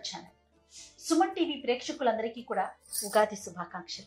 Channel Suman TV ప్రేక్షకులందరికీ కూడా ఉగాది శుభాకాంక్షలు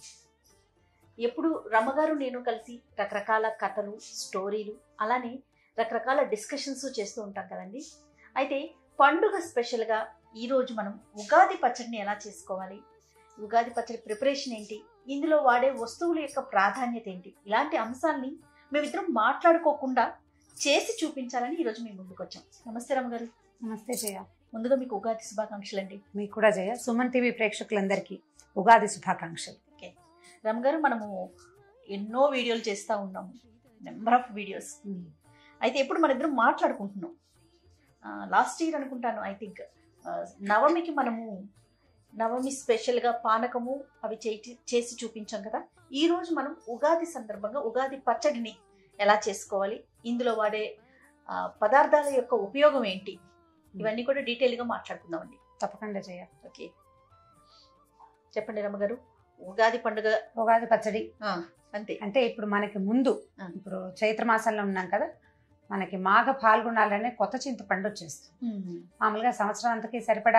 ఎప్పుడు రమ్మగారు నేను కలిసి రకరకాల కథలు స్టోరీలు అలానే రకరకాల డిస్కషన్స్ చేస్తూ ఉంటాం కదండి అయితే పండుగ స్పెషల్గా ఈరోజు మనం ఉగాది పచ్చడిని ఎలా చేసుకోవాలి ఉగాది పచ్చడి ప్రిపరేషన్ ఏంటి ఇందులో వాడే వస్తువుల యొక్క ప్రాధాన్యత ఏంటి ఇలాంటి అంశాల్ని మేమిద్దరం మాట్లాడుకోకుండా చేసి చూపించాలని ఈరోజు మేము ముందుకు వచ్చాం నమస్తే రమ్మగారు నమస్తే జయ ముందుగా మీకు ఉగాది శుభాకాంక్షలు అండి మీకు కూడా జయ సుమన్ టీవీ ప్రేక్షకులందరికీ ఉగాది శుభాకాంక్షలు రమగారు మనము ఎన్నో వీడియోలు చేస్తూ ఉన్నాము నెంబర్ ఆఫ్ వీడియోస్ అయితే ఎప్పుడు మన ఇద్దరం మాట్లాడుకుంటున్నాం లాస్ట్ ఇయర్ అనుకుంటాను ఐ థింక్ నవమికి మనము నవమి స్పెషల్గా పానకము అవి చేసి చేసి చూపించాం కదా ఈ రోజు మనం ఉగాది సందర్భంగా ఉగాది పచ్చడిని ఎలా చేసుకోవాలి ఇందులో వాడే ఆ, పదార్థాల యొక్క ఉపయోగం ఏంటి ఇవన్నీ కూడా డీటెయిల్గా మాట్లాడుకుందామండి తప్పకుండా జయ ఓకే చెప్పండి రమ్మగారు ఉగాది పండుగ ఉగాది పచ్చడి ఆ, అంతే అంటే ఇప్పుడు మనకి ముందు ఆ. ఇప్పుడు చైత్ర మాసంలో ఉన్నాం కదా మనకి మాఘ పాల్గొనాలనే కొత్త చింతపండు వచ్చేస్తుంది మామూలుగా సంవత్సరం అంతకి సరిపడా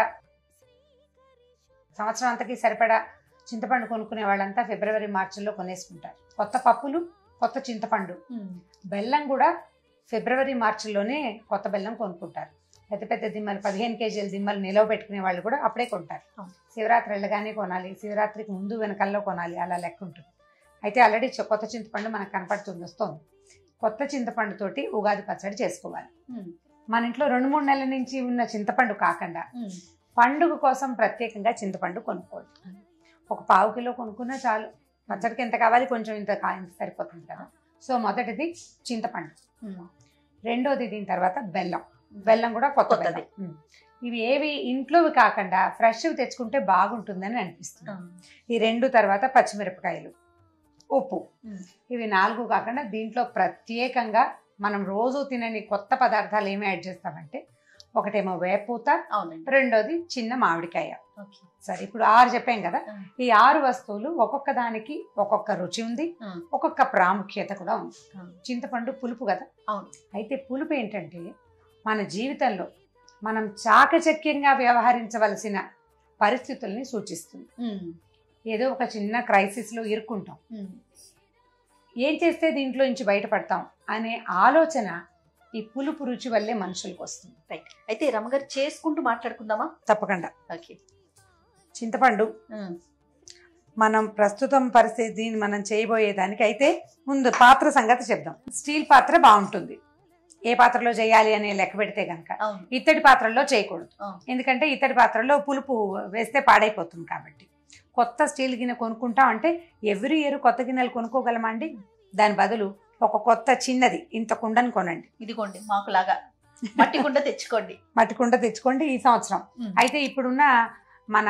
సంవత్సరం అంతకి సరిపడా చింతపండు కొనుక్కునే వాళ్ళంతా ఫిబ్రవరి మార్చిలో కొనేసుకుంటారు కొత్త పప్పులు కొత్త చింతపండు బెల్లం కూడా ఫిబ్రవరి మార్చిలోనే కొత్త బెల్లం కొనుక్కుంటారు పెద్ద పెద్ద దిమ్మలు పదిహేను కేజీల దిమ్మలు నిలవ పెట్టుకునే వాళ్ళు కూడా అప్పుడే కొంటారు అవును. శివరాత్రి వెళ్ళగానే కొనాలి శివరాత్రికి ముందు వెనకల్లో కొనాలి అలా లెక్క ఉంటుంది అయితే ఆల్రెడీ చ- కొత్త చింతపండు మనకు కనపడుతుంది వస్తుంది కొత్త చింతపండుతోటి ఉగాది పచ్చడి చేసుకోవాలి మన ఇంట్లో రెండు మూడు నెలల నుంచి ఉన్న చింతపండు కాకుండా పండుగ కోసం ప్రత్యేకంగా చింతపండు కొనుక్కోవాలి ఒక పావు కిలో కొనుక్కున్నా చాలు పచ్చడికి ఎంత కావాలి కొంచెం ఇంత కా ఇంత సరిపోతుంది కదా సో మొదటిది చింతపండు రెండోది దీని తర్వాత బెల్లం బెల్లం కూడా కొత్త కొత్తది. బెల్లం ఉమ్. ఇవి ఏవి ఇంట్లోవి కాకుండా ఫ్రెష్ తెచ్చుకుంటే బాగుంటుందని అనిపిస్తుంది ఈ రెండు తర్వాత పచ్చిమిరపకాయలు ఉప్పు ఉమ్. ఇవి నాలుగు కాకుండా దీంట్లో ప్రత్యేకంగా మనం రోజు తినని కొత్త పదార్థాలు ఏమి యాడ్ చేస్తామంటే ఒకటేమో వేపూత అవునండి రెండోది చిన్న మామిడికాయ ఓకే సరే ఇప్పుడు ఆరు చెప్పాం కదా ఆ. ఈ ఆరు వస్తువులు ఒక్కొక్క దానికి ఒక్కొక్క రుచి ఉంది ఆ. ఒక్కొక్క ప్రాముఖ్యత కూడా ఉంది ఆ. చింతపండు పులుపు కదా అవును. అయితే పులుపు ఏంటంటే మన జీవితంలో మనం చాకచక్యంగా వ్యవహరించవలసిన పరిస్థితుల్ని సూచిస్తుంది ఏదో ఒక చిన్న క్రైసిస్లో ఇరుక్కుంటాం ఏం చేస్తే దీంట్లో నుంచి బయటపడతాం అనే ఆలోచన ఈ పులుపు రుచి వల్లే మనుషులకు వస్తుంది అయితే రమగారు చేసుకుంటూ మాట్లాడుకుందామా తప్పకుండా ఓకే చింతపండు మనం ప్రస్తుతం పరిస్థితిని మనం చేయబోయేదానికి అయితే ముందు పాత్ర సంగతి చెప్దాం స్టీల్ పాత్ర బాగుంటుంది ఏ పాత్రలో చేయాలి అనే లెక్క పెడితే కనుక అవును ఇత్తడి పాత్రల్లో చేయకూడదు ఆ. ఎందుకంటే ఇత్తడి పాత్రలో పులుపు వేస్తే పాడైపోతుంది కాబట్టి కొత్త స్టీల్ గిన్నె కొనుక్కుంటాం అంటే ఎవ్రీ ఇయర్ కొత్త గిన్నెలు కొనుక్కోగలమా అండి దాని బదులు ఒక కొత్త చిన్నది ఇంత కుండను కొనండి ఇదిగోండి మాకులాగా మట్టి కుండ తెచ్చుకోండి మట్టి కుండ తెచ్చుకోండి ఈ సంవత్సరం అయితే ఇప్పుడున్న మన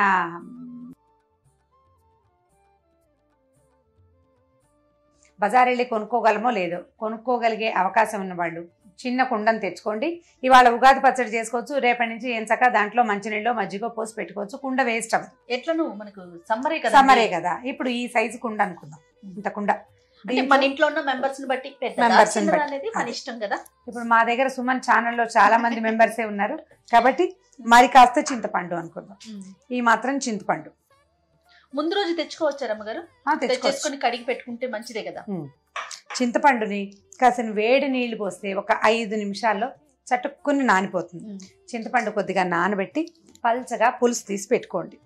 బజార్ వెళ్ళి కొనుక్కోగలమో లేదో కొనుక్కోగలిగే అవకాశం ఉన్న వాళ్ళు చిన్న కుండను తెచ్చుకోండి ఇవాళ ఉగాది పచ్చడి చేసుకోవచ్చు రేపటి నుంచి ఏం చక్క దాంట్లో మంచినీళ్ళు మజ్జిగ పోసి పెట్టుకోవచ్చు కుండ వేస్ట్ అవ్వదు ఎట్లను మనకు సమ్మరే కదా సమ్మరే కదా ఇప్పుడు ఈ సైజు కుండ అనుకుందాం ఇంత కుండ అంటే మన ఇంట్లో ఉన్న మెంబర్స్ ని బట్టి పెద్ద Members ని చిన్నదా బట్టి. అనేది మన అదే. ఇష్టం కదా ఇప్పుడు మా దగ్గర సుమన్ ఛానల్లో చాలా మంది మెంబర్సే ఉన్నారు కాబట్టి మరి కాస్త చింతపండు అనుకుందాం ఈ మాత్రం చింతపండు ముందు రోజు తెచ్చుకోవచ్చా రమ్మగారు ఆ, తెచ్చుకోవచ్చు తెచ్చేసుకొని కడిగి పెట్టుకుంటే మంచిదే కదా చింతపండుని కాసిన వేడి నీళ్లు పోస్తే ఒక ఐదు నిమిషాల్లో చటుక్కుని నానిపోతుంది చింతపండు కొద్దిగా నానబెట్టి పల్చగా పులుసు తీసి పెట్టుకోండి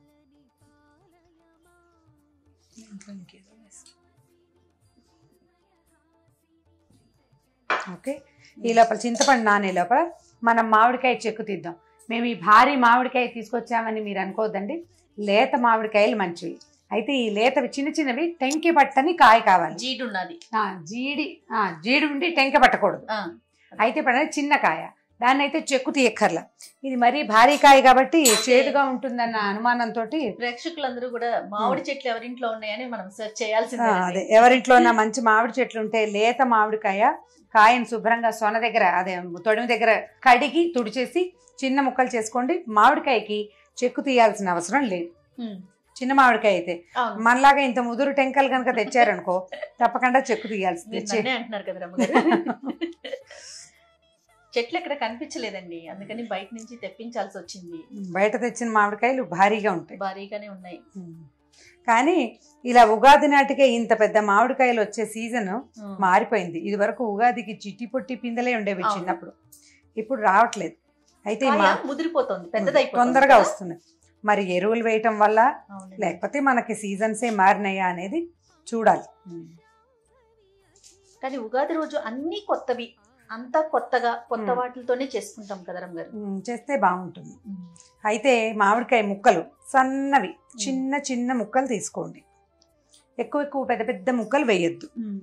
ఓకే ఈ లోపల చింతపండు నానే లోపల మనం మామిడికాయ చెక్కు తీద్దాం మేము ఈ భారీ మామిడికాయ తీసుకొచ్చామని మీరు అనుకోవద్దండి లేత మామిడికాయలు మంచివి అయితే ఈ లేతవి చిన్న చిన్నవి టెంకి పట్టని కాయ కావాలి జీడు ఉన్నది ఆ, జీడి ఆ, జీడి ఉండి టెంక పట్టకూడదు ఆ, అయితే పడేది చిన్న కాయ దాన్ని అయితే చెక్కు తీయక్కర్లా ఇది మరీ భారీ కాయ కాబట్టి చేదుగా ఉంటుందన్న అనుమానంతో ప్రేక్షకులందరూ కూడా మామిడి చెట్లు ఎవరింట్లో ఉన్నాయని మనం సెర్చ్ అదే చేయాల్సిందే ఎవరింట్లో ఉన్న మంచి మామిడి చెట్లు ఉంటే లేత మామిడికాయ కాయను శుభ్రంగా సొన దగ్గర అదే తొడిమి దగ్గర కడిగి తుడిచేసి చిన్న ముక్కలు చేసుకోండి మామిడికాయకి చెక్కు తీయాల్సిన అవసరం లేదు ఉమ్, చిన్న మామిడికాయ అయితే అవును మనలాగా ఇంత ముదురు టెంకలు కనుక తెచ్చారనుకో తప్పకుండా చెక్కు తీయాల్సిందే మీరు నన్నే అంటున్నారు కదా రమ్మగారు చెట్లు ఎక్కడ కనిపించలేదండి అందుకని బయట నుంచి తెప్పించాల్సి వచ్చింది బయట తెచ్చిన మామిడికాయలు భారీగా ఉంటాయి భారీగానే ఉన్నాయి ఉమ్. కానీ ఇలా ఉగాది నాటికే ఇంత పెద్ద మామిడికాయలు వచ్చే సీజన్ ఉమ్. మారిపోయింది ఇది వరకు ఉగాదికి చిట్టి పొట్టి పిందెలే ఉండేవి అవును. చిన్నప్పుడు ఇప్పుడు రావట్లేదు అయితే ఈ కాయ మా ముదిరిపోతుంది పెద్దదైపోతుంది తొందరగా కదా? వస్తున్నాయి మరి ఎరువులు వేయటం వల్ల అవునండి. లేకపోతే మనకి సీజన్సే మారినాయా అనేది చూడాలి ఉమ్. కానీ ఉగాది రోజు అన్ని కొత్తవి అంతా కొత్తగా కొత్త ఉమ్. వాటితోనే చేసుకుంటాం కదా రమ్ గారు ఉమ్, చేస్తే బాగుంటుంది అయితే మామిడికాయ ముక్కలు సన్నవి చిన్న చిన్న ముక్కలు తీసుకోండి ఎక్కువ ఎక్కువ పెద్ద పెద్ద ముక్కలు వేయొద్దు ఉమ్.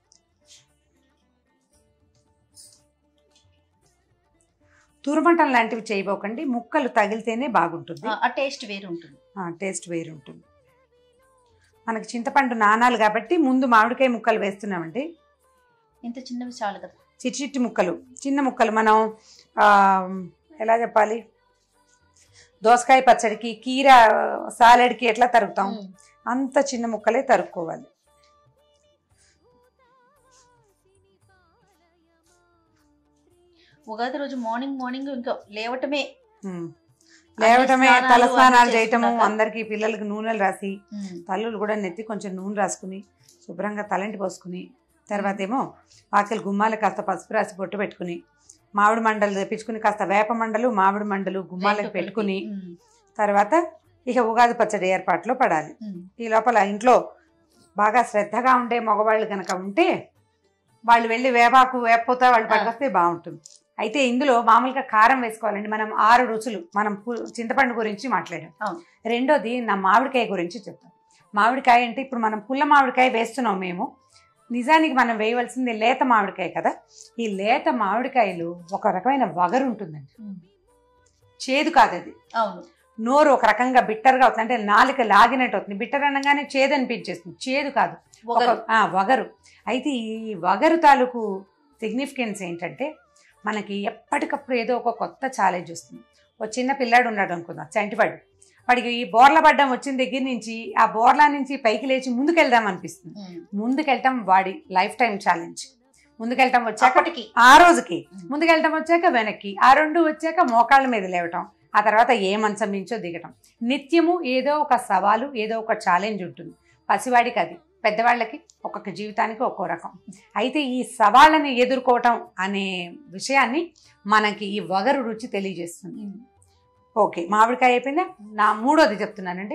తురుమటం లాంటివి చేయబోకండి ముక్కలు తగిలితేనే బాగుంటుంది ఆ- ఆ టేస్ట్ వేరు ఉంటుంది ఆ, టేస్ట్ వేరు ఉంటుంది మనకి చింతపండు నానాలు కాబట్టి ముందు మామిడికాయ ముక్కలు వేస్తున్నామండి ఇంత చిన్నవి చాలు కదా చిట్టి చిట్టి ముక్కలు చిన్న ముక్కలు మనం ఆ, ఎలా చెప్పాలి దోసకాయ పచ్చడికి కీర సాలెడ్కి ఎట్లా తరుగుతాం ఉమ్. అంత చిన్న ముక్కలే తరుక్కోవాలి ఉగాది రోజు మార్నింగ్ మార్నింగ్ ఇంకా లేవటమే ఉమ్. లేవటమే స్నానాలు తల స్నానాలు అన్నీ చేయటము చేసుకున్నాక? అందరికి పిల్లలకి నూనెలు రాసి ఉమ్. తల్లులు కూడా నెత్తి కొంచెం నూనె రాసుకుని శుభ్రంగా తలంటి పోసుకుని తర్వాత ఏమో వాకిలి గుమ్మాలకు కాస్త పసుపు రాసి బొట్టు పెట్టుకుని మామిడి మండలు తెప్పించుకుని కాస్త వేప మండలు మామిడి మండలు గుమ్మాలకు వేప పెట్టుకుని ఉమ్. తర్వాత ఇక ఉగాది పచ్చడి ఏర్పాట్లో పడాలి ఉమ్. ఈ లోపల ఇంట్లో బాగా శ్రద్ధగా ఉండే మగవాళ్ళు కనుక ఉంటే వాళ్ళు వెళ్ళి వేపాకు వేపపోతా వాళ్ళు పట్టుకొస్తే బాగుంటుంది అయితే ఇందులో మామూలుగా కారం వేసుకోవాలండి మనం ఆరు రుచులు మనం పు- చింతపండు గురించి మాట్లాడాం అవును. రెండోది నా మామిడికాయ గురించి చెప్తాం మామిడికాయ అంటే ఇప్పుడు మనం పుల్ల మామిడికాయ వేస్తున్నాం మేము నిజానికి మనం వేయవలసింది లేత మామిడికాయ కదా ఈ లేత మామిడికాయలు ఒక రకమైన వగరు ఉంటుందండి ఉమ్. చేదు కాదు అది అవును నోరు ఒక రకంగా బిట్టర్గా అవుతుంది అంటే నాలుక లాగినట్టు అవుతుంది బిట్టర్ అనగానే చేదు అనిపించేస్తుంది చేదు కాదు ఒక ఒకరు ఆ, వగరు అయితే ఈ వగరు తాలూకు సిగ్నిఫికెన్స్ ఏంటంటే మనకి ఎప్పటికప్పుడు ఏదో ఒక కొత్త ఛాలెంజ్ వస్తుంది ఒక చిన్న పిల్లాడు ఉన్నాడు అనుకుందాం చంటివాడు వాడికి ఈ బోర్ల పడ్డం వచ్చిన దగ్గర నుంచి ఆ బోర్లా నుంచి పైకి లేచి ముందుకెళ్దాం అనిపిస్తుంది ఉమ్. ముందుకెళ్ళటం వాడి లైఫ్ టైం ఛాలెంజ్ ముందుకెళ్ళటం వచ్చాక అప్పటికి ఆ రోజుకి ముందుకెళ్ళటం వచ్చాక వెనక్కి ఆ రెండు వచ్చాక మోకాళ్ళ మీద లేవటం ఆ తర్వాత ఏ మంచం నుంచో దిగటం నిత్యము ఏదో ఒక సవాలు ఏదో ఒక ఛాలెంజ్ ఉంటుంది పసివాడికి అది పెద్దవాళ్ళకి ఒక్కొక్క జీవితానికి ఒక్కో రకం అయితే ఈ సవాళ్ళని ఎదుర్కోవటం అనే విషయాన్ని మనకి ఈ వగరు రుచి తెలియజేస్తుంది ఉమ్. ఓకే మామిడికాయ అయిపోయిందా నా మూడోది చెప్తున్నానండి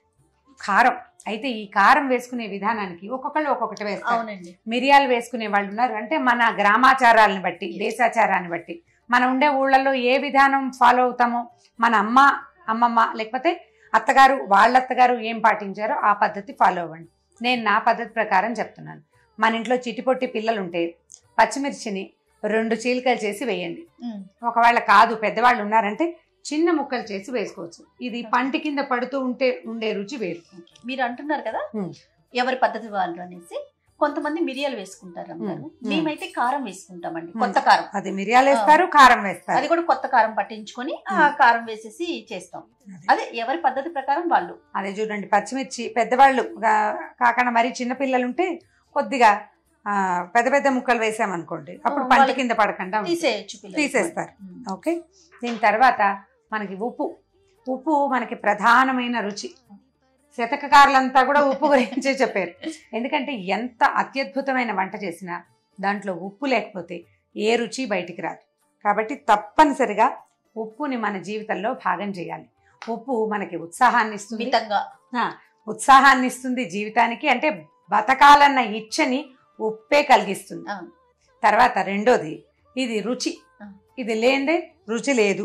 కారం అయితే ఈ కారం వేసుకునే విధానానికి ఒక్కొక్కళ్ళు ఒక్కొక్కటి వేస్తారు అవునండి మిరియాలు వేసుకునే వాళ్ళు ఉన్నారు అంటే మన గ్రామాచారాలను బట్టి Yes. దేశాచారాన్ని బట్టి మనం ఉండే ఊళ్ళల్లో ఏ విధానం ఫాలో అవుతామో మన అమ్మ అమ్మమ్మ లేకపోతే అత్తగారు వాళ్ళ అత్తగారు ఏం పాటించారో ఆ పద్ధతి ఫాలో అవ్వండి నేను నా పద్ధతి ప్రకారం చెప్తున్నాను మన ఇంట్లో చిటిపొట్టి పిల్లలు ఉంటే పచ్చిమిర్చిని రెండు చీలికలు చేసి వేయండి ఉమ్. ఒకవేళ కాదు పెద్దవాళ్ళు ఉన్నారంటే చిన్న ముక్కలు చేసి వేసుకోవచ్చు ఇది పంటి కింద పడుతూ ఉంటే ఉండే రుచి వేరు మీరు అంటున్నారు కదా ఉమ్. ఎవరి పద్ధతి వాళ్ళు అనేసి కొంతమంది మిరియాలు వేసుకుంటారు అమ్మారు ఉమ్. మేమైతే కారం వేసుకుంటామండి ఉమ్. కొత్త కారం అది మిరియాలు వేస్తారు కారం వేస్తారు అది కూడా కొత్త కారం పట్టించుకొని ఆ ఉమ్. కారం వేసేసి చేస్తాం అది. అదే ఎవరి పద్ధతి ప్రకారం వాళ్ళు అదే చూడండి పచ్చిమిర్చి పెద్దవాళ్ళు గా- కాకుండా మరి చిన్న పిల్లలు ఉంటే కొద్దిగా ఆ, పెద్ద పెద్ద ముక్కలు వేసామనుకోండి అప్పుడు ఆ, పంట వాళ్ళకి కింద పడకుండా ఉంటుంది. తీసేయచ్చు పిల్లలు తీసేస్తారు ఉమ్. ఓకే దీని తర్వాత మనకి ఉప్పు ఉప్పు మనకి ప్రధానమైన రుచి శతకకారులంతా కూడా ఉప్పు గురించే చెప్పారు ఎందుకంటే ఎంత అత్యద్భుతమైన వంట చేసినా దాంట్లో ఉప్పు లేకపోతే ఏ రుచి బయటికి రాదు కాబట్టి తప్పనిసరిగా ఉప్పుని మన జీవితంలో భాగం చేయాలి ఉప్పు మనకి ఉత్సాహాన్ని ఇస్తుంది మితంగా ఉత్సాహాన్ని ఇస్తుంది జీవితానికి అంటే బతకాలన్న ఇచ్చని ఉప్పే కలిగిస్తుంది అవును. తర్వాత రెండోది ఇది రుచి ఆ. ఇది లేదే రుచి లేదు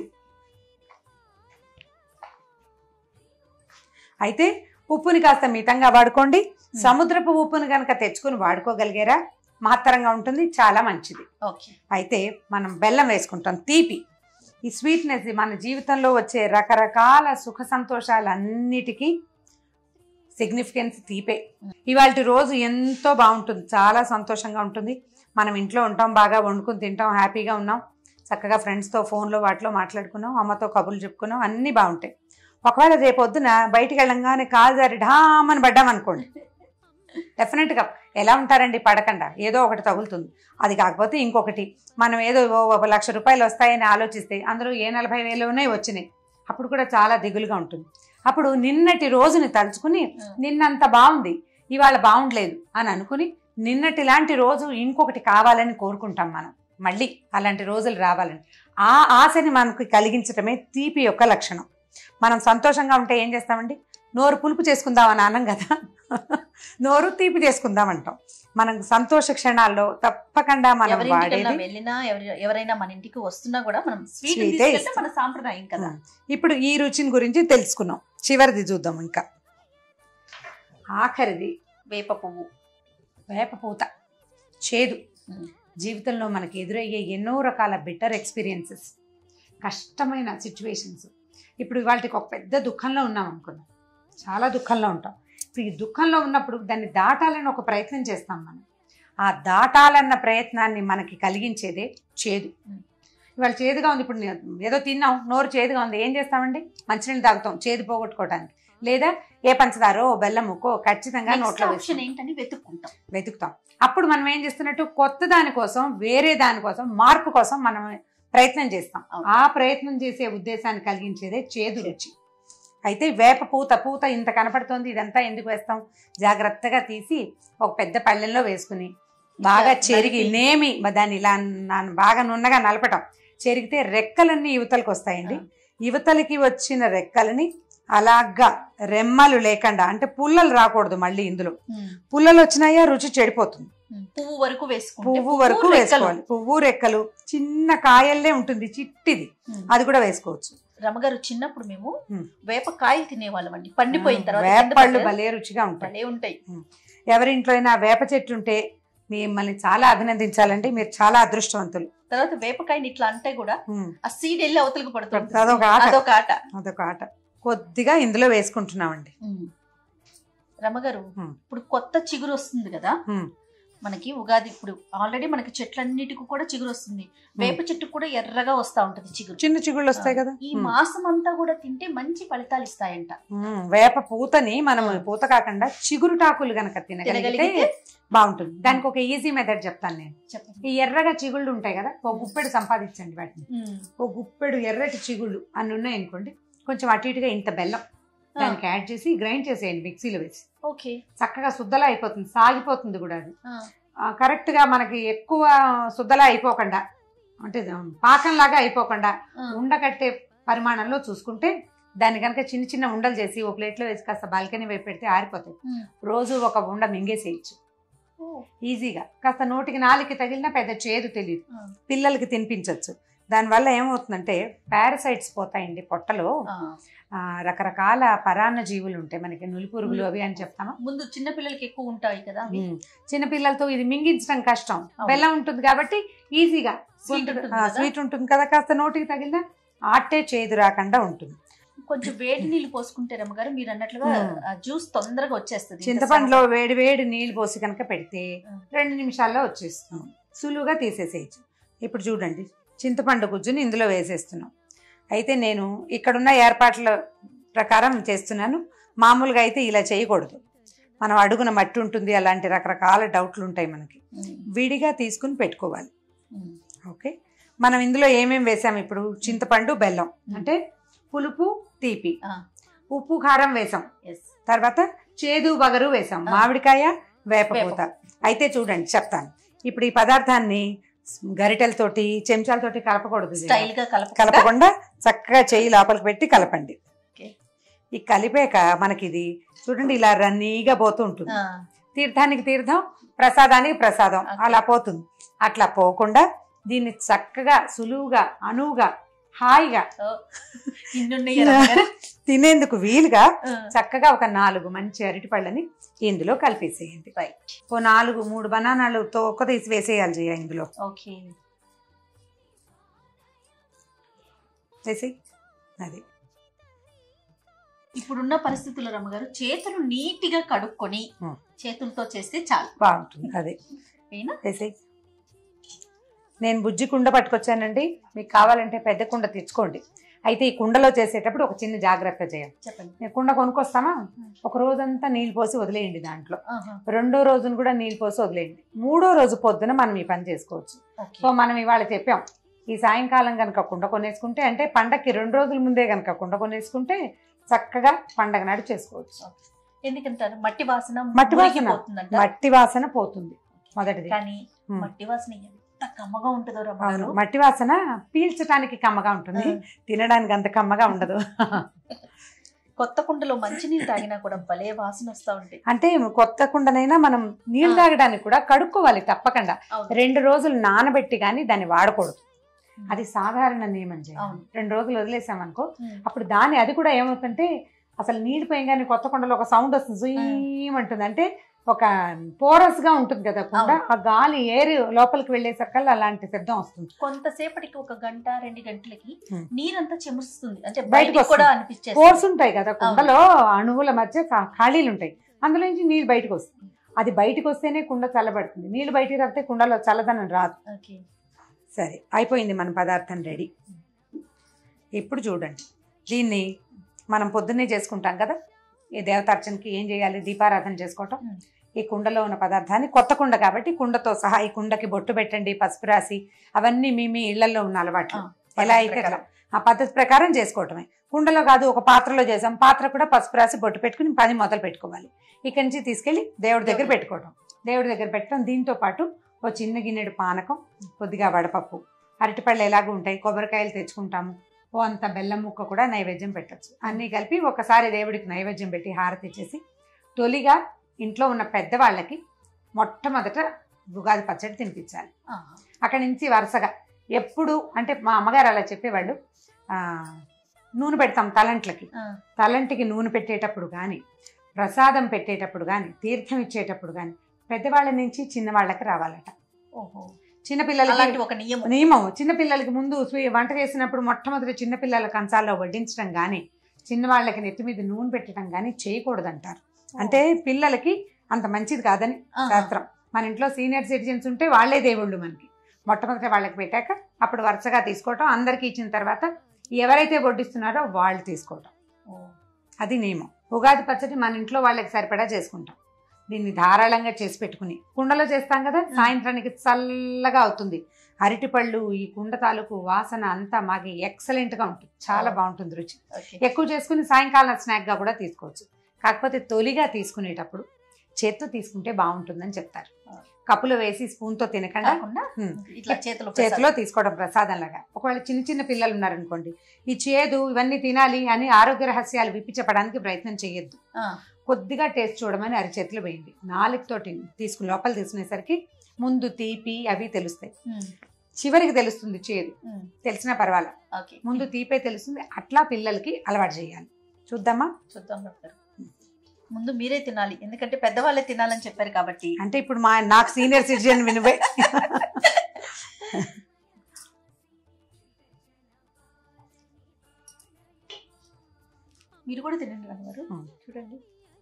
అయితే ఉప్పుని కాస్త మితంగా వాడుకోండి సముద్రపు ఉప్పుని కనుక తెచ్చుకుని వాడుకోగలిగారా మహత్తరంగా ఉంటుంది చాలా మంచిది ఓకే అయితే మనం బెల్లం వేసుకుంటాం తీపి ఈ స్వీట్నెస్ మన జీవితంలో వచ్చే రకరకాల సుఖ సంతోషాలన్నిటికీ సిగ్నిఫికెన్స్ తీపే ఇవాళ రోజు ఎంతో బాగుంటుంది చాలా సంతోషంగా ఉంటుంది మనం ఇంట్లో ఉంటాం బాగా వండుకుని తింటాం హ్యాపీగా ఉన్నాం చక్కగా ఫ్రెండ్స్తో ఫోన్లో వాటిలో మాట్లాడుకున్నాం అమ్మతో కబుర్లు చెప్పుకున్నాం అన్నీ బాగుంటాయి ఒకవేళ రేపొద్దున బయటికి వెళ్ళంగానే కాలు జారి ఢామని పడ్డామనుకోండి డెఫినెట్ గా ఎలా ఉంటారండి పడకుండా ఏదో ఒకటి తగులుతుంది అది కాకపోతే ఇంకొకటి మనం ఏదో ఓ ఒక లక్ష రూపాయలు వస్తాయని ఆలోచిస్తే అందులో ఏ నలభై వేలునే వచ్చినాయి అప్పుడు కూడా చాలా దిగులుగా ఉంటుంది అప్పుడు నిన్నటి రోజుని తలుచుకుని నిన్నంత బాగుంది ఇవాళ బాగుండలేదు అని అనుకుని నిన్నటి లాంటి రోజు ఇంకొకటి కావాలని కోరుకుంటాం మనం మళ్ళీ అలాంటి రోజులు రావాలని ఆ ఆశని మనకు కలిగించటమే తీపి యొక్క లక్షణం మనం సంతోషంగా ఉంటే ఏం చేస్తామండి నోరు పులుపు చేసుకుందామని అనం కదా నోరు తీపి చేసుకుందాం అంటాం మనం సంతోష క్షణాల్లో తప్పకుండా మనం ఎవరింటికైనా వాడేది వెళ్ళినా ఎవరి ఎవరైనా మన ఇంటికి వస్తున్నా కూడా మనం స్వీట్ Sweet ఏ తీసుకెళ్తే ఇస్తాం. మన సాంప్రదాయం కదా ఇప్పుడు ఈ రుచిని గురించి తెలుసుకున్నాం చివరిది చూద్దాం ఇంకా ఆఖరిది వేప పువ్వు వేప పూత చేదు ఉమ్. జీవితంలో మనకి ఎదురయ్యే ఎన్నో రకాల బెటర్ ఎక్స్పీరియన్సెస్ కష్టమైన సిచ్యువేషన్స్ ఇప్పుడు ఇవాళకి ఒక పెద్ద దుఃఖంలో ఉన్నాం అనుకున్నాం చాలా దుఃఖంలో ఉంటాం ఇప్పుడు ఈ దుఃఖంలో ఉన్నప్పుడు దాన్ని దాటాలని ఒక ప్రయత్నం చేస్తాం మనం ఆ దాటాలన్న ప్రయత్నాన్ని మనకి కలిగించేదే చేదు ఉమ్. ఇవాళ చేదుగా ఉంది ఇప్పుడు నే- ఏదో తిన్నాం నోరు చేదుగా ఉంది ఏం చేస్తామండి మంచినీళ్ళు తాగుతాం చేదు పోగొట్టుకోవడానికి లేదా ఏ పంచదారో బెల్లముకో ఖచ్చితంగా నెక్స్ట్ నోట్లో ఆప్షన్ వేసుకుంటాం. ఏంటని వెతుక్కుంటాం వెతుకుతాం అప్పుడు మనం ఏం చేస్తున్నట్టు కొత్త దానికోసం వేరే దానికోసం మార్పు కోసం మనం ప్రయత్నం చేస్తాం అవును. ఆ ప్రయత్నం చేసే ఉద్దేశాన్ని కలిగించేదే చేదు రుచి అయితే వేప పూత పూత ఇంత కనపడుతోంది ఇదంతా ఎందుకు వేస్తాం జాగ్రత్తగా తీసి ఒక పెద్ద పళ్ళెంలో వేసుకుని బాగా ఇట్లా చెరిగి నలిపి. నేమి దాన్ని ఇలా న- బాగా నున్నగా నలపటం చెరిగితే రెక్కలన్నీ యువతలకు వస్తాయండి యువతలకి వచ్చిన రెక్కలని అలాగా రెమ్మలు లేకుండా అంటే పుల్లలు రాకూడదు మళ్ళీ ఇందులో పుల్లలు వచ్చినాయా రుచి చెడిపోతుంది పువ్వు వరకు వేసుకుంటే పువ్వు వరకు రెక్కలు. వేసుకోవాలి పువ్వు రెక్కలు చిన్న కాయల్లే ఉంటుంది చిట్టిది ఉమ్. అది కూడా వేసుకోవచ్చు రమగారు చిన్నప్పుడు మేము ఉమ్. వేప కాయలు తినేవాళ్ళం అండి పండిపోయిన తర్వాత కింద వేపళ్ళు పడితే భలే రుచిగా ఉంటాయి భలే ఉంటాయి ఎవరింట్లో అయినా వేప చెట్టు ఉంటే మిమ్మల్ని చాలా అభినందించాలండి మీరు చాలా అదృష్టవంతులు తర్వాత వేపకాయని ఇట్లా అంటే కూడా ఉమ్. ఆ సీడ్ వెళ్ళి అవతలకు పడుతుంది అదొక ఆట అదొక ఆట అదొక ఆట కొద్దిగా ఇందులో వేసుకుంటున్నామండి రమగారు ఉమ్. ఇప్పుడు కొత్త చిగురు వస్తుంది కదా ఉమ్. మనకి ఉగాది ఇప్పుడు ఆల్రెడీ మనకి చెట్లన్నిటికి కూడా చిగురు వస్తుంది వేప చెట్టుకు కూడా ఎర్రగా వస్తా ఉంటది చిగురు చిన్న చిగుళ్ళు వస్తాయి కదా ఈ ఉమ్. మాసం అంతా కూడా తింటే మంచి ఫలితాలు ఇస్తాయంట ఉమ్, వేప పూతని మనం ఆ. పూత కాకుండా చిగురుటాకులు గనక తినగలిగితే తినగలిగితే బాగుంటుంది దానికి ఒక ఈజీ మెథడ్ చెప్తాను నేను చెప్పండి ఈ ఎర్రగా చిగుళ్ళు ఉంటాయి కదా ఒక గుప్పెడు సంపాదించండి వాటిని ఉమ్. ఒక గుప్పెడు ఎర్రటి చిగుళ్ళు అన్ని ఉన్నాయి అనుకోండి కొంచెం అటు ఇటుగా ఇంత బెల్లం ఆ, దానికి యాడ్ చేసి గ్రైండ్ చేసేయండి మిక్సీలో వేసి ఓకే చక్కగా సుద్దలా అయిపోతుంది సాగిపోతుంది కూడా అది ఆ, ఆ, కరెక్ట్గా మనకి ఎక్కువ సుద్దలా అయిపోకుండా అంటే పాకంలాగా అయిపోకుండా ఆ. ఉండకట్టే పరిమాణంలో చూసుకుంటే దాన్ని కనుక చిన్న చిన్న ఉండలు చేసి ఓ ప్లేట్లో వేసి కాస్త బాల్కనీ వైపు పెడితే ఆరిపోతాయి ఉమ్. రోజు ఒక ఉండ మింగేసేయచ్చు ఓ, ఈజీగా కాస్త నోటికి నాలుగుకి తగిలినా పెద్ద చేదు తెలియదు ఆ, పిల్లలకి తినిపించవచ్చు దానివల్ల ఏమవుతుందంటే పారసైట్స్ పోతాయండి పొట్టలో ఆ. ఆ, రకరకాల పరాన్న జీవులు ఉంటాయి మనకి నులిపురుగులు అవి అని చెప్తామా ముందు చిన్న పిల్లలకి ఎక్కువ ఉంటాయి కదా అవి. ఉమ్. చిన్నపిల్లలతో ఇది మింగించడం కష్టం అవును. బెల్లం ఉంటుంది కాబట్టి ఈజీగా Sweet ఉంటుంది ఆ, కదా. స్వీట్ ఉంటుంది కదా కాస్త నోటికి తగిలినా ఆటే చేదు రాకుండా ఉంటుంది కొంచెం వేడి నీళ్ళు పోసుకుంటే రమ్మగారు మీరు అన్నట్లుగా ఉమ్. ఆ జ్యూస్ తొందరగా వచ్చేస్తుంది ఇంకా చింతపండులో వేడి వేడి నీళ్ళు పోసి కనుక పెడితే ఉమ్. రెండు నిమిషాల్లో వచ్చేస్తుంది సులువుగా తీసేసేయచ్చు ఇప్పుడు చూడండి చింతపండు గుజ్జుని ఇందులో వేసేస్తున్నాం అయితే నేను ఇక్కడున్న ఏర్పాట్ల ప్రకారం చేస్తున్నాను మామూలుగా అయితే ఇలా చేయకూడదు మనం అడుగున మట్టి ఉంటుంది అలాంటి రకరకాల డౌట్లు ఉంటాయి మనకి ఉమ్, విడిగా తీసుకుని పెట్టుకోవాలి ఉమ్, ఓకే మనం ఇందులో ఏమేమి వేసాం ఇప్పుడు చింతపండు బెల్లం అంటే పులుపు తీపి ఆ. ఉప్పు కారం వేసాం yes. తర్వాత చేదు బగరు వేసాం ఆ. మామిడికాయ వేపపూత వేప. అయితే చూడండి చెప్తాను ఇప్పుడు ఈ పదార్థాన్ని గరిటెలతోటి చెంచాలతోటి కలపకూడదు ఇది. స్టైల్ గా కలపకుండా కలపకుండా చక్కగా చెయ్యి లోపలికి పెట్టి కలపండి ఓకే. ఈ కలిపాక మనకి ఇది చూడండి ఇలా రన్నీగా పోతూ ఉంటుంది ఆ, తీర్థానికి తీర్థం ప్రసాదానికి ప్రసాదం ఓకే. అలా పోతుంది అట్లా పోకుండా దీన్ని చక్కగా సులువుగా అనువుగా హాయిగా ఓ, ఇన్నున్నాయి రమ్మగారు. తినేందుకు వీలుగా ఆ, చక్కగా ఒక నాలుగు మంచి అరటి పళ్ళని ఇందులో కలిపేసేయండి రైట్ ఓ నాలుగు మూడు బనానాలు తోక తీసి వేసేయాలి జయ ఇందులో ఓకే వేసి అది ఇప్పుడున్న పరిస్థితుల్లో రమ్మగారు చేతులు నీటిగా కడుక్కొని ఉమ్. చేతులతో చేస్తే చాలు బాగుంటుంది అది అయినా వేసి నేను బుజ్జి కుండ పట్టుకొచ్చానండి మీకు కావాలంటే పెద్ద కుండ తెచ్చుకోండి అయితే ఈ కుండలో చేసేటప్పుడు ఒక చిన్న జాగ్రత్త చేయాలి చెప్పండి కుండ కొనుక్కొస్తామా ఒక రోజంతా నీళ్ళు పోసి వదిలేయండి దాంట్లో ఆహా. రెండో రోజున కూడా నీళ్ళు పోసి వదిలేయండి మూడో రోజు పొద్దున మనం ఈ పని చేసుకోవచ్చు ఓకే. సో మనం ఇవాళ చెప్పాం ఈ సాయంకాలం కనుక కుండ కొనేసుకుంటే అంటే పండక్కి రెండు రోజుల ముందే కనుక కుండ కొనేసుకుంటే చక్కగా పండగ నాడు చేసుకోవచ్చు ఎందుకంటారు మట్టి వాసన మట్టి వాసన. మురిగిపోతుందంట. మట్టి వాసన పోతుంది మొదటిది కానీ ఉమ్. మట్టి వాసన ఎంత కమ్మగా ఉంటుందో అవును రమ్మగారు మట్టి వాసన పీల్చడానికి కమ్మగా ఉంటుంది తినడానికి అంత కమ్మగా ఉండదు కొత్త కుండలో మంచినీళ్ళు తాగినా కూడా భలే వాసన వస్తా ఉంటాయి అంటే కొత్త కుండనైనా మనం నీళ్ళు ఆ. తాగడానికి కూడా కడుక్కోవాలి తప్పకుండా అవును. రెండు రోజులు నానబెట్టి కానీ దాన్ని వాడకూడదు అది సాధారణ నియమం చేయాలి అవును. రెండు రోజులు వదిలేసామనుకో ఉమ్. అప్పుడు దాని అది కూడా ఏమవుతుందంటే అసలు నీళ్ళు పోయంగానే కొత్త కుండలో ఒక సౌండ్ వస్తుంది జుయ్యమంటుంది అంటే ఒక పోరస్ గా ఉంటుంది కదా కుండ అవును. ఆ గాలి ఏరు లోపలికి వెళ్ళేసరికల్లా అలాంటి శబ్దం వస్తుంది కొంతసేపటికి ఒక గంట రెండు గంటలకి ఉమ్. నీరంతా చెమురుస్తుంది అంటే బయటకు బయటకు కూడా పోర్స్ అనిపించేస్తుంది ఉంటాయి కదా కుండలో అణువుల మధ్య ఖా- ఖాళీలు ఉంటాయి అందులో నుంచి నీళ్ళు బయటకు వస్తుంది అది బయటకు వస్తేనే కుండ చల్లబడుతుంది నీళ్ళు బయటికి రాస్తే కుండలో చల్లదనం రాదు ఓకే సరే అయిపోయింది మన పదార్థం రెడీ ఇప్పుడు చూడండి దీన్ని మనం పొద్దున్నే చేసుకుంటాం కదా ఈ దేవతార్చనకి ఏం చేయాలి దీపారాధన చేసుకోవటం మ్మ్. ఈ కుండలో ఉన్న పదార్థాన్ని కొత్త కుండ కాబట్టి కుండతో సహా ఈ కుండకి బొట్టు పెట్టండి పసుపు రాసి అవన్నీ మీ మీ ఇళ్లలో ఉన్న అలవాట్లు ఆ, ఎలా అయితే అట్లా ఆ పద్ధతి ప్రకారం చేసుకోవటమే కుండలో కాదు ఒక పాత్రలో చేసాం పాత్ర కూడా పసుపు రాసి బొట్టు పెట్టుకుని పని మొదలు పెట్టుకోవాలి ఇక్కడి నుంచి తీసుకెళ్లి దేవుడి దగ్గర పెట్టుకోవటం దేవుడి దగ్గర పెట్టడం దీంతో పాటు ఓ చిన్న గిన్నెడు పానకం కొద్దిగా వడపప్పు అరటిపళ్ళు ఎలాగూ ఉంటాయి కొబ్బరికాయలు తెచ్చుకుంటాము ఓ అంత బెల్లం ముక్క కూడా నైవేద్యం పెట్టచ్చు అన్నీ కలిపి ఒకసారి దేవుడికి నైవేద్యం పెట్టి హారతి ఇచ్చేసి తొలిగా ఇంట్లో ఉన్న పెద్దవాళ్ళకి మొట్టమొదట ఉగాది పచ్చడి తినిపించాలి ఆ, అక్కడి నుంచి వరుసగా ఎప్పుడు అంటే మా అమ్మగారు అలా చెప్పేవాళ్ళు ఆ, నూనె పెడతాం తలంట్లకి ఆ, తలంటికి నూనె పెట్టేటప్పుడు కానీ ప్రసాదం పెట్టేటప్పుడు కానీ తీర్థం ఇచ్చేటప్పుడు కానీ పెద్దవాళ్ళ నుంచి చిన్నవాళ్ళకి రావాలట ఓహో చిన్నపిల్లలకి అలాంటి ఒక నియమం నియమం చిన్నపిల్లలకి ముందు స్వీ- వంట చేసినప్పుడు మొట్టమొదటి చిన్నపిల్లల కంచాల్లో వడ్డించడం కానీ చిన్నవాళ్ళకి నెత్తి మీద నూనె పెట్టడం కానీ చేయకూడదంటారు అంటే పిల్లలకి అంత మంచిది కాదని ఆహా. శాస్త్రం మన ఇంట్లో సీనియర్ సిటిజన్స్ ఉంటే వాళ్ళే దేవుళ్ళు మనకి మొట్టమొదటి వాళ్ళకి పెట్టాక అప్పుడు వరుసగా తీసుకోవటం అందరికీ ఇచ్చిన తర్వాత ఎవరైతే వడ్డిస్తున్నారో వాళ్ళు తీసుకోవటం ఓ, అది నియమం ఉగాది పచ్చడి మన ఇంట్లో వాళ్ళకి సరిపడా చేసుకుంటాం దీన్ని ధారాళంగా చేసి పెట్టుకుని కుండలో చేస్తాం కదా సాయంత్రానికి చల్లగా అవుతుంది అరటిపళ్ళు ఈ కుండ తాలూకు వాసన అంతా మాకి ఎక్సలెంట్ గా ఉంటుంది చాలా బాగుంటుంది రుచి ఓకే. ఎక్కువ చేసుకుని సాయంకాలం స్నాక్ గా కూడా తీసుకోవచ్చు కాకపోతే తొలిగా తీసుకునేటప్పుడు చేత్తో తీసుకుంటే బాగుంటుందని చెప్తారు కప్పులో వేసి స్పూన్ తో తినకుండా కాకుండా హ్మ్. ఇట్లా చేతిలో చేతిలో తీసుకోవడం ప్రసాదం లాగా ఒకవేళ చిన్న చిన్న పిల్లలు ఉన్నారనుకోండి ఈ చేదు ఇవన్నీ తినాలి అని ఆరోగ్య రహస్యాలు విప్పి చెప్పడానికి ప్రయత్నం చేయొద్దు ఆ, కొద్దిగా టేస్ట్ చూడమని అరిచేతులు వేయండి నాలుగుతోటి తీసుకుని లోపల తీసుకునేసరికి ముందు తీపి అవి తెలుస్తాయి ఉమ్, చివరికి తెలుస్తుంది చేదు ఉమ్, తెలిసినా పర్వాలేదు ఓకే ముందు తీపే తెలుస్తుంది అట్లా పిల్లలకి అలవాటు చేయాలి చూద్దామా చూద్దాం డాక్టర్ ముందు మీరే తినాలి ఎందుకంటే పెద్దవాళ్ళే తినాలని చెప్పారు కాబట్టి అంటే ఇప్పుడు మా నాకు సీనియర్ సిటిజన్ వినిపోయి మీరు కూడా తినండి రామగారు ఉమ్. చూడండి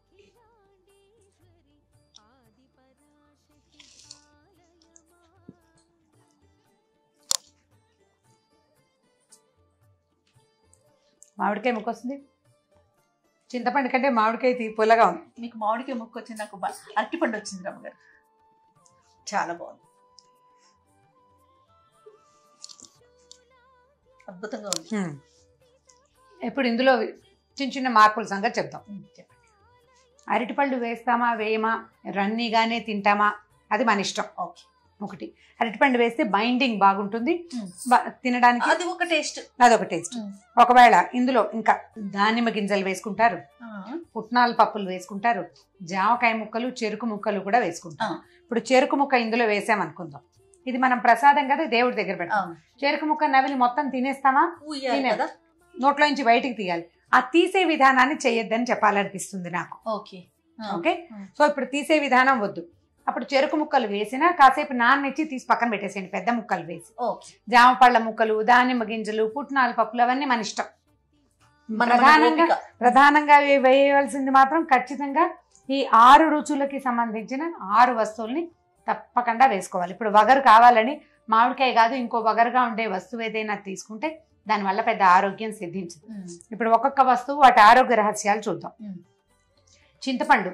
మామిడికాయ ముక్క వస్తుంది చింతపండు కంటే మామిడికాయ తీ పుల్లగా ఉంది మీకు మామిడికాయ ముక్కు వచ్చింది నాకు బా- అరటిపండు వచ్చింది రామగారు చాలా బాగుంది అద్భుతంగా ఉంది ఉమ్. ఇప్పుడు ఇందులో చిన్న చిన్న మార్పుల సంగతి చెప్తాం ఉమ్, చెప్పండి అరటిపళ్ళు వేస్తామా వేయమా రన్నీగానే తింటామా అది మన ఇష్టం ఓకే ఒకటి అరటిపండు వేస్తే బైండింగ్ బాగుంటుంది ఉమ్. బా- తినడానికి అది ఒక టేస్ట్ అదొక టేస్ట్ ఒకవేళ ఇందులో ఇంకా దానిమ్మ గింజలు వేసుకుంటారు పుట్నాల పప్పులు వేసుకుంటారు జామకాయ ముక్కలు చెరుకు ముక్కలు కూడా వేసుకుంటారు ఇప్పుడు చెరుకు ముక్క ఇందులో వేసామనుకుందాం ఇది మనం ప్రసాదం కదా దేవుడి దగ్గర పెడతాం చెరుకు ముక్క నవిలి మొత్తం తినేస్తామా తినే. కదా నోట్లో నుంచి బయటికి తీయాలి ఆ తీసే విధానాన్ని చేయొద్దని చెప్పాలనిపిస్తుంది నాకు ఓకే ఓకే ఉమ్. సో ఇప్పుడు తీసే విధానం వద్దు అప్పుడు చెరుకు ముక్కలు వేసినా కాసేపు నాననిచ్చి తీసి పక్కన పెట్టేసేయండి పెద్ద ముక్కలు వేసి ఓకే జామ పళ్ళ ముక్కలు దానిమ్మ గింజలు పుట్నాల పప్పులు అవన్నీ మన ఇష్టం మన- మన ప్రధానంగా ఓపిక. ప్రధానంగా వే- వేయవలసింది మాత్రం ఖచ్చితంగా ఈ ఆరు రుచులకి సంబంధించిన ఆరు వస్తువుల్ని తప్పకుండా వేసుకోవాలి ఇప్పుడు వగరు కావాలని మామిడికాయ కాదు ఇంకో వగరుగా ఉండే వస్తువు ఏదైనా తీసుకుంటే దానివల్ల పెద్ద ఆరోగ్యం సిద్ధించదు ఉమ్, ఇప్పుడు ఒక్కొక్క వస్తువు వాటి ఆరోగ్య రహస్యాలు చూద్దాం ఉమ్. చింతపండు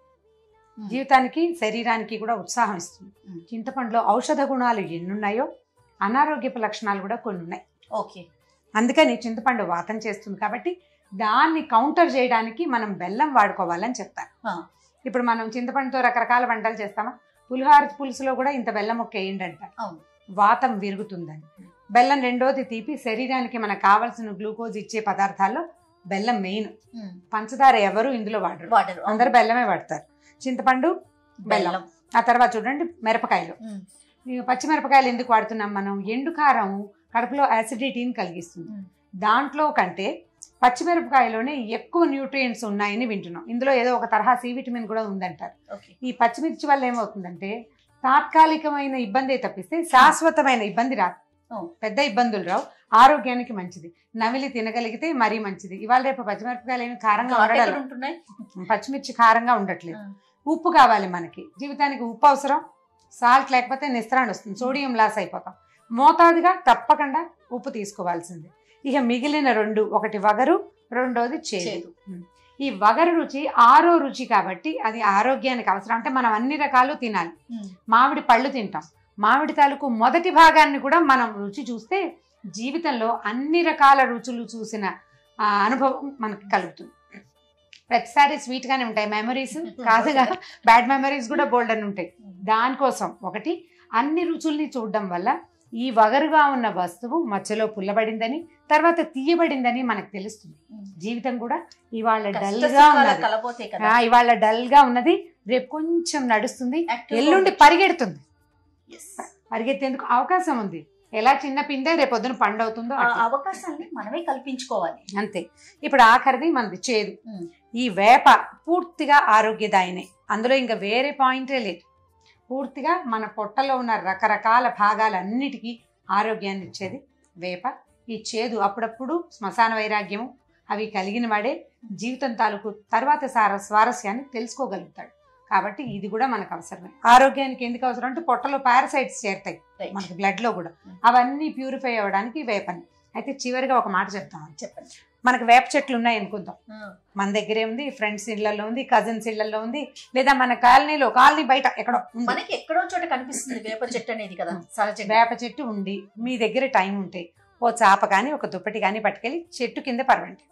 ఉమ్. జీవితానికి శరీరానికి కూడా ఉత్సాహం ఇస్తుంది ఉమ్. చింతపండులో ఔషధ గుణాలు ఎన్నున్నాయో అనారోగ్యపు లక్షణాలు కూడా కొన్ని ఉన్నాయి ఓకే అందుకని చింతపండు వాతం చేస్తుంది కాబట్టి దాన్ని కౌంటర్ చేయడానికి మనం బెల్లం వాడుకోవాలని చెప్తారు ఆ. ఇప్పుడు మనం చింతపండుతో రకరకాల వంటలు చేస్తామా పులిహార పులుసులో కూడా ఇంత బెల్లం ఒక వేయండి అంటారు అవును వాతం విరుగుతుందని బెల్లం రెండోది తీపి శరీరానికి మనకు కావాల్సిన గ్లూకోజ్ ఇచ్చే పదార్థాల్లో బెల్లం మెయిన్ ఉమ్, పంచదార ఎవరు ఇందులో వాడరు వాడరు అందరు బెల్లమే వాడతారు చింతపండు బెల్లం ఆ తర్వాత చూడండి మిరపకాయలు ఉమ్, ఈ పచ్చిమిరపకాయలు ఎందుకు వాడుతున్నాం మనం ఎండు కారం కడుపులో యాసిడిటీని కలిగిస్తుంది ఉమ్. దాంట్లో కంటే పచ్చిమిరపకాయలోనే ఎక్కువ న్యూట్రియంట్స్ ఉన్నాయని వింటున్నాం ఇందులో ఏదో ఒక తరహా సి విటమిన్ కూడా ఉందంటారు ఓకే ఈ పచ్చిమిర్చి వల్ల ఏమవుతుందంటే తాత్కాలికమైన ఇబ్బంది తప్పిస్తే శాశ్వతమైన ఇబ్బంది రాదు ఓ. పెద్ద ఇబ్బందులు రావు ఆరోగ్యానికి మంచిది నమిలి తినగలిగితే మరీ మంచిది ఇవాళ రేపు పచ్చిమిరపకాయలు ఏమి కారంగా ఘాటు ఎక్కడ ఉండడం ఉంటున్నాయి పచ్చిమిర్చి కారంగా ఉండట్లేదు ఆ. ఉప్పు కావాలి మనకి జీవితానికి ఉప్పు అవసరం సాల్ట్ లేకపోతే నిస్త్రాన్ని వస్తుంది సోడియం లాస్ అయిపోతాం మోతాదుగా తప్పకుండా ఉప్పు తీసుకోవాల్సింది ఇక మిగిలిన రెండు ఒకటి వగరు రెండోది చేదు చేదు ఈ వగరు రుచి ఆరో రుచి కాబట్టి అది ఆరోగ్యానికి అవసరం అంటే మనం అన్ని రకాలు తినాలి ఉమ్, మామిడి పళ్ళు తింటాం మామిడి తాలూకు మొదటి భాగాన్ని కూడా మనం రుచి చూస్తే జీవితంలో అన్ని రకాల రుచులు చూసిన ఆ, అనుభవం మనకు కలుగుతుంది ప్రతిసారి స్వీట్ గానే ఉంటాయి మెమరీస్ కాదుగా బ్యాడ్ మెమరీస్ కూడా బోల్డ్ అని ఉంటాయి దానికోసం ఒకటి అన్ని రుచుల్ని చూడడం వల్ల ఈ వగరుగా ఉన్న వస్తువు మధ్యలో పుల్లబడిందని తర్వాత తీయబడిందని మనకు తెలుస్తుంది ఉమ్. జీవితం కూడా ఇవాళ కష్ట డల్ గా సుఖాల ఉన్నది కలబోతే కదా ఆ, ఇవాళ డల్ గా ఉన్నది రేపు కొంచెం నడుస్తుంది Active గా ఎల్లుండి ఉండొచ్చు. పరిగెడుతుంది Yes. పరిగెత్తేందుకు అవకాశం ఉంది ఎలా చిన్న పిందే రేపు పొద్దున పండు అవుతుందో ఆ అట్లా. అవకాశాన్ని మనమే కల్పించుకోవాలి అంతే ఇప్పుడు ఆఖరిది మనది చేదు ఉమ్. ఈ వేప పూర్తిగా ఆరోగ్యదాయనే అందులో ఇంకా వేరే పాయింటే లేదు పూర్తిగా మన పొట్టలో ఉన్న రకరకాల భాగాలన్నిటికీ ఆరోగ్యాన్ని ఇచ్చేది వేప ఈ చేదు అప్పుడప్పుడు శ్మశాన వైరాగ్యము అవి కలిగిన వాడే జీవితం తాలూకు తర్వాత సార స్వారస్యాన్ని తెలుసుకోగలుగుతాడు కాబట్టి ఇది కూడా మనకు అవసరమే ఆరోగ్యానికి ఎందుకు అవసరం అంటే పొట్టలో పారసైట్స్ చేరుతాయి Right. మనకి బ్లడ్ లో కూడా Mm. అవన్నీ ప్యూరిఫై అవ్వడానికి వేపని అయితే చివరిగా ఒక మాట చెప్తాను చెప్పండి మనకు వేప చెట్లు ఉన్నాయి అనుకుందాం ఆ, మన దగ్గరే ఉంది ఫ్రెండ్స్ ఇళ్లలో ఉంది కజిన్స్ ఇళ్లలో ఉంది లేదా మన కాలనీలో కాలనీ బయట ఎక్కడో ఉంది మనకి ఎక్కడో చోట కనిపిస్తుంది వేప చెట్టు అనేది కదా సహజంగా వేప చెట్టు ఉండి మీ దగ్గర టైం ఉంటే ఓ చాప కానీ ఒక దుప్పటి కానీ పట్టుకెళ్ళి చెట్టు కింద పరవండి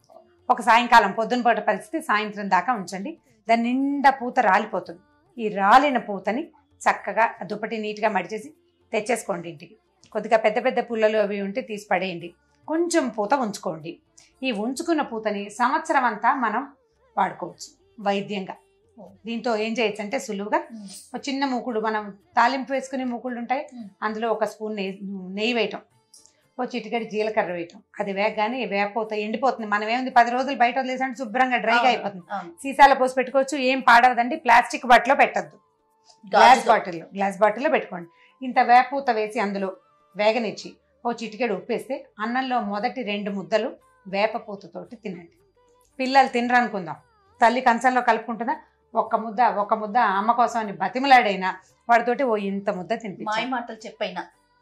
ఒక సాయంకాలం పొద్దున పూట పరిస్థితి సాయంత్రం దాకా ఉంచండి దాని నిండా పూత రాలిపోతుంది ఈ రాలిన పూతని చక్కగా ఆ దుప్పటి నీట్గా మడిచేసి తెచ్చేసుకోండి ఇంటికి కొద్దిగా పెద్ద పెద్ద పుల్లలు అవి ఉంటే తీసి పడేయండి కొంచెం పూత ఉంచుకోండి ఈ ఉంచుకున్న పూతని సంవత్సరం అంతా మనం వాడుకోవచ్చు వైద్యంగా దీంతో ఏం చేయొచ్చు అంటే సులువుగా ఉమ్, ఒక చిన్న మూకుడు మనం తాలింపు వేసుకునే మూకుళ్ళు ఉంటాయి మ్. అందులో ఒక స్పూన్ నెయ్యి నెయ్యి వేయటం ఓ చిటికడి జీలకర్ర వేయటం అది వేగగానే వేకపోతే ఎండిపోతుంది మనం ఏముంది పది రోజులు బయట వదిలేసంటే శుభ్రంగా డ్రైగా అవును, అయిపోతుంది అవును. సీసాలో పోసి పెట్టుకోవచ్చు ఏం పాడవదండి ప్లాస్టిక్ బాటిల్లో పెట్టద్దు గ్లాస్ గాజుతో. బాటిల్లో గ్లాస్ బాటిల్లో పెట్టుకోండి ఇంత వేపూత వేసి అందులో వేగనిచ్చి ఓ చిటికెడు ఉప్పేస్తే అన్నంలో మొదటి రెండు ముద్దలు వేపపూతతోటి తినండి పిల్లలు తినరు అనుకుందాం తల్లి కంచంలో కలుపుకుంటుందా ఒక్క ముద్ద ఒక్క ముద్ద అమ్మ కోసం అని బతిమలాడైనా వాడితోటి ఓ ఇంత ముద్ద మాయ తినిపించాలి మాటలు చెప్పైనా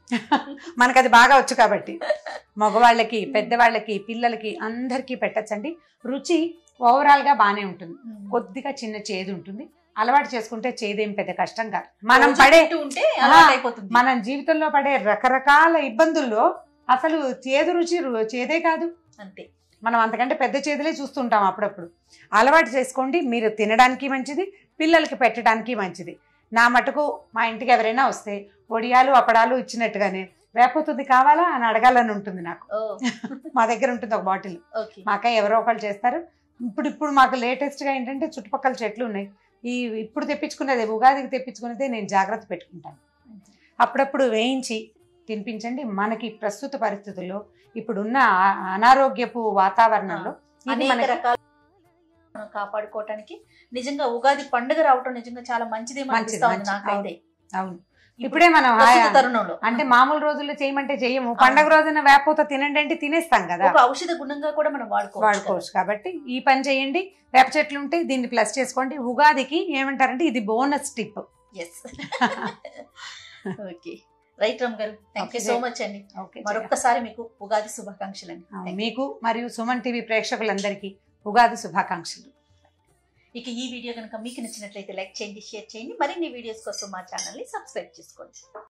మనకు అది బాగా వచ్చు కాబట్టి మగవాళ్ళకి పెద్దవాళ్ళకి పిల్లలకి అందరికీ పెట్టచ్చండి రుచి ఓవరాల్ గా బానే ఉంటుంది కొద్దిగా చిన్న చేదు ఉంటుంది అలవాటు చేసుకుంటే చేదేం పెద్ద కష్టం కాదు మనం రోజు పడే తింటూ ఉంటే అలవాటు అయిపోతుంది మనం జీవితంలో పడే రకరకాల ఇబ్బందుల్లో అసలు చేదు రుచి రు- చేదే కాదు అంతే మనం అంతకంటే పెద్ద చేదులే చూస్తుంటాం అప్పుడప్పుడు అలవాటు చేసుకోండి మీరు తినడానికి మంచిది పిల్లలకి పెట్టడానికి మంచిది నా మటుకు మా ఇంటికి ఎవరైనా వస్తే వడియాలు అప్పడాలు ఇచ్చినట్టుగానే వేపోతుంది కావాలా అని అడగాలని ఉంటుంది నాకు ఓ మా దగ్గర ఉంటుంది ఒక బాటిల్ ఓకే మా అక్క ఎవరో ఒకళ్ళు చేస్తారు ఇప్పుడు ఇప్పుడు మాకు లేటెస్ట్గా ఏంటంటే చుట్టుపక్కల చెట్లు ఉన్నాయి ఈ ఇప్పుడు తెప్పించుకునేది ఉగాదికి తెప్పించుకునేదే నేను జాగ్రత్త పెట్టుకుంటాను అప్పుడప్పుడు వేయించి తినిపించండి మనకి ప్రస్తుత పరిస్థితుల్లో ఇప్పుడున్న ఆ- అనారోగ్యపు వాతావరణంలో ఇది అనేక మనకి రకాల మనం కాపాడుకోవటానికి నిజంగా ఉగాది పండుగ రావటం నిజంగా చాలా మంచిదేమో మంచిది, అనిపిస్తా ఉంది మంచిది. నాకైతే అవును ఇప్పుడే మనం ప్రస్తుత ఆ- తరుణంలో అంటే మామూలు రోజుల్లో చేయమంటే చెయ్యము పండగ రోజున వేపతో తినండి అంటే తినేస్తాం కదా ఒక ఔషధ గుణంగా కూడా మనం వాడుకోవచ్చు వాడుకోవచ్చు కాబట్టి ఈ పని చేయండి వేప చెట్లు ఉంటే దీన్ని ప్లస్ చేసుకోండి ఉగాదికి ఏమంటారంటే ఇది bonus tip yes okay right రమ్ గారు thank you Okay, so Jaya. Much అండి ఓకే జయ. మరొక్కసారి మీకు ఉగాది శుభాకాంక్షలు ఆ, అండి మీకు మరియు సుమన్ టీవీ ప్రేక్షకులందరికీ ఉగాది శుభాకాంక్షలు ఇక ఈ వీడియో కనుక మీకు నచ్చినట్లయితే లైక్ చేయండి షేర్ చేయండి మరిన్ని వీడియోస్ కోసం మా ఛానల్ని సబ్స్క్రైబ్ చేసుకోండి